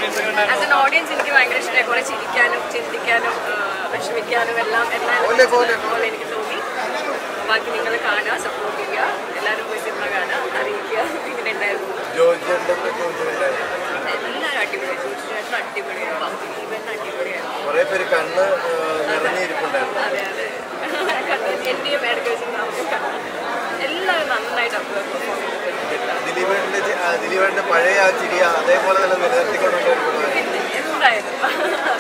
audience കണ്ടായിരുന്നു as an audience എനിക്ക് ഭയങ്കര ഇഷ്ടമായി കുറെ ചിരിക്കാനും ചിന്തിക്കാനും ആ, വിഷമിക്കാനും എല്ലാം എല്ലാം പോലെ എനിക്ക് തോന്നി ബാക്കി നിങ്ങൾ കാണുക സപ്പോർട്ട് ചെയ്യുക എല്ലാവരും പോയി സിനിമ കാണുക അറിയിക്കുക ഇങ്ങനെ ഉണ്ടായിരുന്നു എല്ലാവരും അടിപൊളി തീർച്ചയായിട്ടും അടിപൊളിയാണ് ബാക്കി ഈവൻ അടിപൊളിയായിരുന്നു കുറെ പേര് കണ്ണ് നിറഞ്ഞിരിപ്പുണ്ടായിരുന്നു അതെ അതെ എൻ്റെയും ഇടയ്ക്ക് വെച്ച് എല്ലാവരും നന്നായിട്ട് പെർഫോം ചെയ്തിട്ടുണ്ട് ദിലീപേട്ടന്റെ ചി- ആ, ദിലീപേട്ടന്റെ പഴയ ആ ചിരി അതേപോലെ തന്നെ നിലനിർത്തിക്കൊണ്ടുള്ള ഒരു പിന്നെ എന്തായാലും